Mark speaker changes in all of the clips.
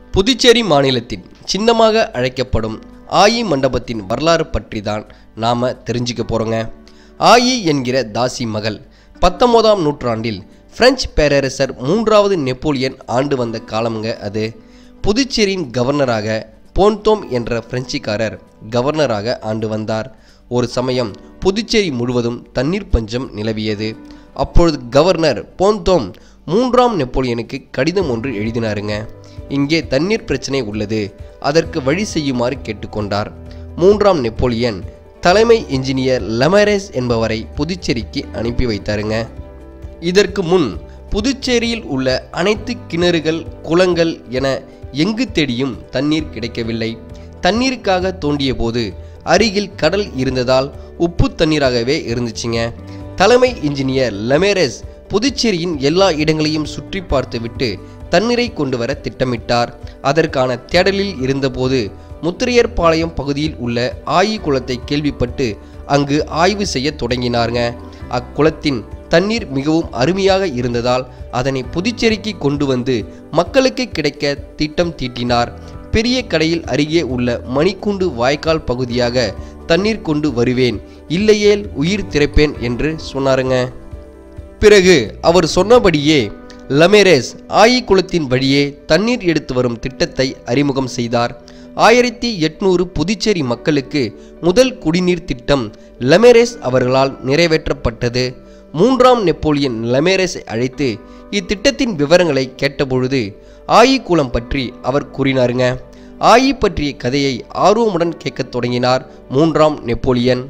Speaker 1: புதுச்சேரி மாநிலத்தின் சின்னமாக அழைக்கப்படும் ஆயி மண்டபத்தின் வரலாறு பற்றி தான் நாம் தெரிஞ்சுக்க போகிறோங்க ஆயி என்கிற தாசி மகள் பத்தொன்பதாம் நூற்றாண்டில் பிரெஞ்சு பேரரசர் மூன்றாவது நெப்போலியன் ஆண்டு வந்த காலமுங்க அது புதுச்சேரியின் கவர்னராக போன்தோம் என்ற பிரெஞ்சுக்காரர் கவர்னராக ஆண்டு வந்தார் ஒரு சமயம் புதுச்சேரி முழுவதும் தண்ணீர் பஞ்சம் நிலவியது அப்பொழுது கவர்னர் போன்தோம் மூன்றாம் நெப்போலியனுக்கு கடிதம் ஒன்று எழுதினாருங்க இங்கே தண்ணீர் பிரச்சனை உள்ளது அதற்கு வழி செய்யுமாறு கேட்டுக்கொண்டார் மூன்றாம் நெப்போலியன் தலைமை இன்ஜினியர் லெமரேஸ் என்பவரை புதுச்சேரிக்கு அனுப்பி வைத்தாருங்க இதற்கு முன் புதுச்சேரியில் உள்ள அனைத்து கிணறுகள் குளங்கள் என எங்கு தேடியும் தண்ணீர் கிடைக்கவில்லை தண்ணீருக்காக தோண்டிய போது அருகில் கடல் இருந்ததால் உப்பு தண்ணீராகவே இருந்துச்சுங்க தலைமை இன்ஜினியர் லெமேரஸ் புதுச்சேரியின் எல்லா இடங்களையும் சுற்றி பார்த்துவிட்டு தண்ணீரை கொண்டு வர திட்டமிட்டார் அதற்கான தேடலில் இருந்தபோது முத்திரையர்பாளையம் பகுதியில் உள்ள ஆயி குளத்தை கேள்விப்பட்டு அங்கு ஆய்வு செய்ய தொடங்கினாருங்க அக்குளத்தின் தண்ணீர் மிகவும் அருமையாக இருந்ததால் அதனை புதுச்சேரிக்கு கொண்டு வந்து மக்களுக்கு கிடைக்க திட்டம் தீட்டினார் பெரிய கடையில் அருகே உள்ள மணிக்கூண்டு வாய்க்கால் பகுதியாக தண்ணீர் கொண்டு வருவேன் இல்லையேல் உயிர் திறப்பேன் என்று சொன்னாருங்க பிறகு அவர் சொன்னபடியே லமேரேஸ் ஆயி குளத்தின் வழியே தண்ணீர் எடுத்து வரும் திட்டத்தை அறிமுகம் செய்தார் ஆயிரத்தி எட்நூறு புதுச்சேரி மக்களுக்கு முதல் குடிநீர் திட்டம் லமேரேஸ் அவர்களால் நிறைவேற்றப்பட்டது மூன்றாம் நெப்போலியன் லமேரேஸை அழைத்து இத்திட்டத்தின் விவரங்களை கேட்டபொழுது ஆயி குளம் பற்றி அவர் கூறினாருங்க ஆயி பற்றிய கதையை ஆர்வமுடன் கேட்கத் தொடங்கினார் மூன்றாம் நெப்போலியன்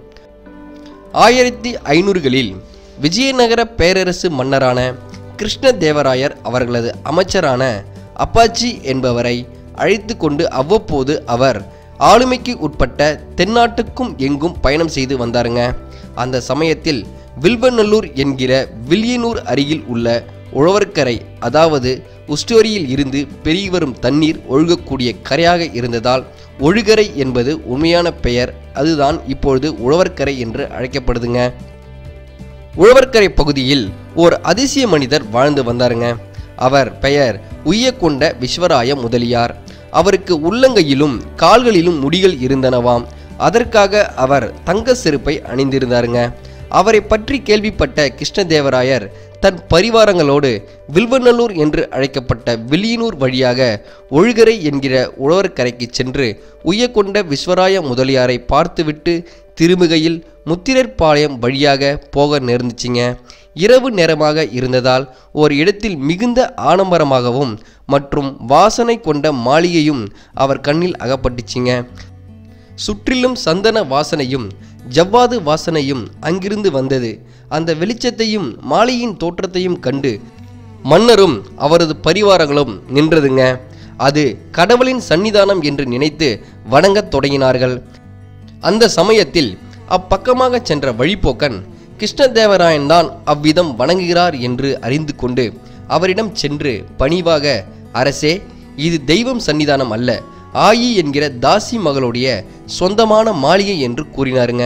Speaker 1: ஆயிரத்தி ஐநூறுகளில் விஜயநகர பேரரசு மன்னரான கிருஷ்ணதேவராயர் அவர்களது அமைச்சரான அப்பாச்சி என்பவரை அழைத்து கொண்டு அவ்வப்போது அவர் ஆளுமைக்கு உட்பட்ட தென்னாட்டுக்கும் எங்கும் பயணம் செய்து வந்தாருங்க அந்த சமயத்தில் வில்வநல்லூர் என்கிற வில்லியனூர் அருகில் உள்ள உழவர்கரை அதாவது உஸ்டோரியில் இருந்து பெருகி வரும் தண்ணீர் ஒழுகக்கூடிய கரையாக இருந்ததால் ஒழுகரை என்பது உண்மையான பெயர் அதுதான் இப்பொழுது உழவர்கரை என்று அழைக்கப்படுதுங்க உழவர்கரை பகுதியில் ஓர் அதிசய மனிதர் வாழ்ந்து வந்தாருங்க அவர் பெயர் உய்யக்கொண்ட விஸ்வராய முதலியார் அவருக்கு உள்ளங்கையிலும் கால்களிலும் முடிகள் இருந்தனவாம் அதற்காக அவர் தங்க செருப்பை அணிந்திருந்தாருங்க அவரை பற்றி கேள்விப்பட்ட கிருஷ்ணதேவராயர் தன் பரிவாரங்களோடு வில்வநல்லூர் என்று அழைக்கப்பட்ட வில்லியனூர் வழியாக ஒழுகரை என்கிற உழவர்கரைக்கு சென்று உய்யக்கொண்ட விஸ்வராய முதலியாரை பார்த்துவிட்டு திரும்புகையில் முத்திரர்பாளையம் வழியாக போக நேர்ந்துச்சிங்க இரவு நேரமாக இருந்ததால் ஒரு இடத்தில் மிகுந்த ஆடம்பரமாகவும் மற்றும் வாசனை கொண்ட மாளிகையும் அவர் கண்ணில் அகப்பட்டுச்சிங்க சுற்றிலும் சந்தன வாசனையும் ஜவ்வாது வாசனையும் அங்கிருந்து வந்தது அந்த வெளிச்சத்தையும் மாலையின் தோற்றத்தையும் கண்டு மன்னரும் அவரது பரிவாரங்களும் நின்றதுங்க அது கடவுளின் சன்னிதானம் என்று நினைத்து வணங்கத் தொடங்கினார்கள் அந்த சமயத்தில் அப்பக்கமாக சென்ற வழிப்போக்கன் கிருஷ்ணதேவராயன் தான் அவ்விதம் வணங்குகிறார் என்று அறிந்து கொண்டு அவரிடம் சென்று பணிவாக அரசே இது தெய்வம் சன்னிதானம் அல்ல ஆயி என்கிற தாசி மகளுடைய சொந்தமான மாளிகை என்று கூறினாருங்க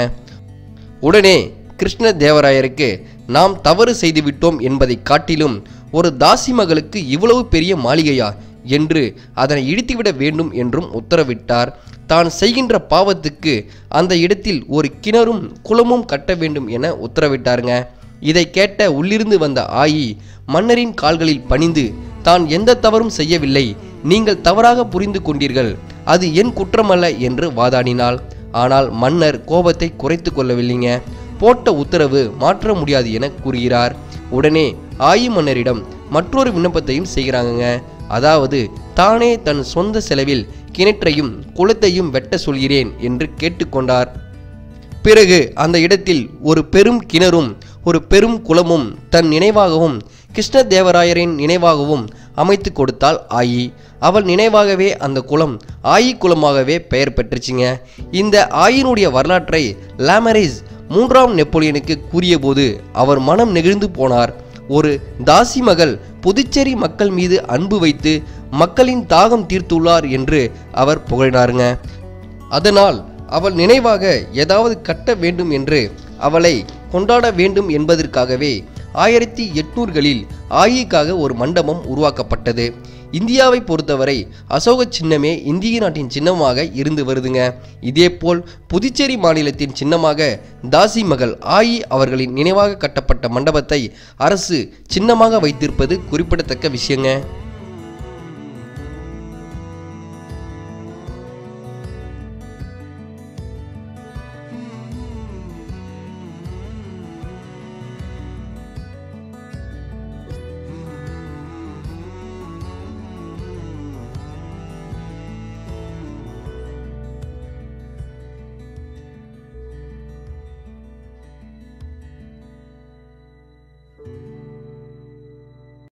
Speaker 1: உடனே கிருஷ்ண தேவராயருக்கு நாம் தவறு செய்துவிட்டோம் என்பதை காட்டிலும் ஒரு தாசி மகளுக்கு இவ்வளவு பெரிய மாளிகையா என்று அதனை இடித்துவிட வேண்டும் என்றும் உத்தரவிட்டார் தான் செய்கின்ற பாவத்துக்கு அந்த இடத்தில் ஒரு கிணறும் குளமும் கட்ட வேண்டும் என உத்தரவிட்டாருங்க இதை கேட்ட உள்ளிருந்து வந்த ஆயி மன்னரின் கால்களில் பணிந்து தான் எந்த தவறும் செய்யவில்லை நீங்கள் தவறாக புரிந்து கொண்டீர்கள் அது என் குற்றமல்ல என்று வாதாடினாள் ஆனால் மன்னர் கோபத்தை குறைத்து கொள்ளவில்லைங்க போட்ட உத்தரவு மாற்ற முடியாது என கூறுகிறார் உடனே ஆயி மன்னரிடம் மற்றொரு விண்ணப்பத்தையும் செய்கிறாங்கங்க அதாவது தானே தன் சொந்த செலவில் கிணற்றையும் குளத்தையும் வெட்ட சொல்கிறேன் என்று கேட்டுக்கொண்டார் பிறகு அந்த இடத்தில் ஒரு பெரும் கிணறும் ஒரு பெரும் குளமும் தன் நினைவாகவும் கிருஷ்ணதேவராயரின் நினைவாகவும் அமைத்து கொடுத்தாள் ஆயி அவள் நினைவாகவே அந்த குளம் ஆயி குளமாகவே பெயர் பெற்றுச்சுங்க இந்த ஆயினுடைய வரலாற்றை லாமரைஸ் மூன்றாம் நெப்போலியனுக்கு கூறியபோது அவர் மனம் நெகிழ்ந்து போனார் ஒரு தாசி மகள் புதுச்சேரி மக்கள் மீது அன்பு வைத்து மக்களின் தாகம் தீர்த்துள்ளார் என்று அவர் புகழினாருங்க அதனால் அவள் நினைவாக ஏதாவது கட்ட வேண்டும் என்று அவளை கொண்டாட வேண்டும் என்பதற்காகவே ஆயிரத்தி எட்நூறுகளில் ஆயிக்காக ஒரு மண்டபம் உருவாக்கப்பட்டது இந்தியாவை பொறுத்தவரை அசோக சின்னமே இந்திய நாட்டின் சின்னமாக இருந்து வருதுங்க இதேபோல் புதுச்சேரி மாநிலத்தின் சின்னமாக தாசி மகள் ஆயி அவர்களின் நினைவாக கட்டப்பட்ட மண்டபத்தை அரசு சின்னமாக வைத்திருப்பது குறிப்பிடத்தக்க விஷயங்க